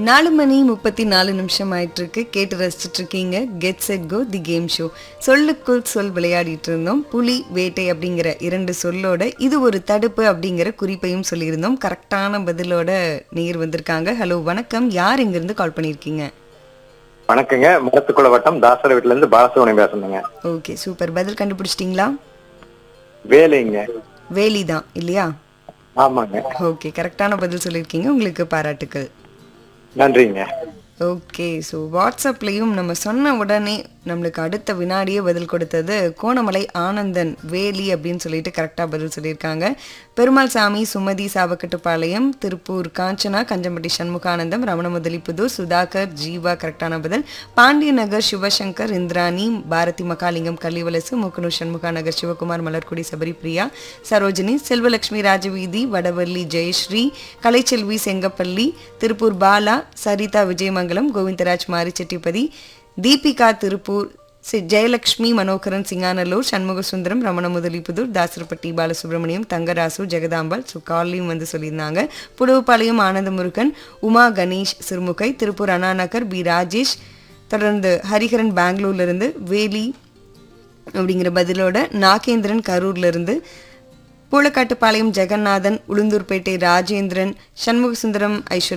நாலு மணி முப்பத்தி நாலு நிமிஷம் ஆயிட்டு இருக்கு கேட்டு ரசிச்சுட்டு இருக்கீங்க get set go the game show சொல்லுக்குள் சொல் விளையாடிட்டு இருந்தோம் புலி வேட்டை அப்படிங்கிற இரண்டு சொல்லோட இது ஒரு தடுப்பு அப்படிங்கிற குறிப்பையும் சொல்லியிருந்தோம் கரெக்டான பதிலோட நேர் வந்திருக்காங்க ஹலோ வணக்கம் யார் இங்கிருந்து கால் பண்ணியிருக்கீங்க வணக்கங்க மரத்துக்குள்ள வட்டம் தாசர வீட்டுல இருந்து பாலசுவனம் பேசுறேங்க ஓகே சூப்பர் பதில் கண்டுபிடிச்சிட்டிங்களா வேலைங்க வேலி தான் இல்லையா ஆமாங்க ஓகே கரெக்டான பதில் சொல்லியிருக்கீங்க உங்களுக்கு பாராட்டுக்கள் நன்றிங்க ஓகே ஸோ வாட்ஸ்அப்லேயும் நம்ம சொன்ன உடனே நம்மளுக்கு அடுத்த வினாடியே பதில் கொடுத்தது கோணமலை ஆனந்தன் வேலி அப்படின்னு சொல்லிட்டு கரெக்டாக பதில் சொல்லியிருக்காங்க பெருமாள் சாமி சுமதி சாவக்கட்டுப்பாளையம் திருப்பூர் காஞ்சனா கஞ்சம்பட்டி சண்முகானந்தம் ரமணமுதலிப்புதூர் சுதாகர் ஜீவா கரெக்டான பதில் பாண்டிய நகர் சிவசங்கர் இந்திராணி பாரதி மகாலிங்கம் கள்ளிவலசு முக்கனூர் சண்முகா நகர் சிவகுமார் மலர்குடி சபரி பிரியா சரோஜினி செல்வலட்சுமி ராஜவீதி வடவள்ளி ஜெயஸ்ரீ கலைச்செல்வி செங்கப்பள்ளி திருப்பூர் பாலா சரிதா விஜயமங்கலம் கோவிந்தராஜ் மாரிச்செட்டிப்பதி தீபிகா திருப்பூர் சி- ஜெயலக்ஷ்மி மனோகரன் சிங்கானல்லூர் சண்முக சுந்தரம் ரமண முதலிப்புதூர் தாசரப்பட்டி பாலசுப்ரமணியம் தங்கராசு ஜெகதாம்பாள் ஸோ காலையும் வந்து சொல்லியிருந்தாங்க புடவுப்பாளையம் ஆனந்த முருகன் உமா கணேஷ் சிறுமுகை திருப்பூர் அண்ணா நகர் பி ராஜேஷ் தொடர்ந்து ஹரிஹரன் பெங்களூர்ல இருந்து வேலி அப்படிங்கிற பதிலோட நாகேந்திரன் கரூர்ல இருந்து பூளக்காட்டுப்பாளையம் ஜெகநாதன் உளுந்தூர்பேட்டை ராஜேந்திரன் சண்முகசுந்தரம் ஐஸ்வர்யா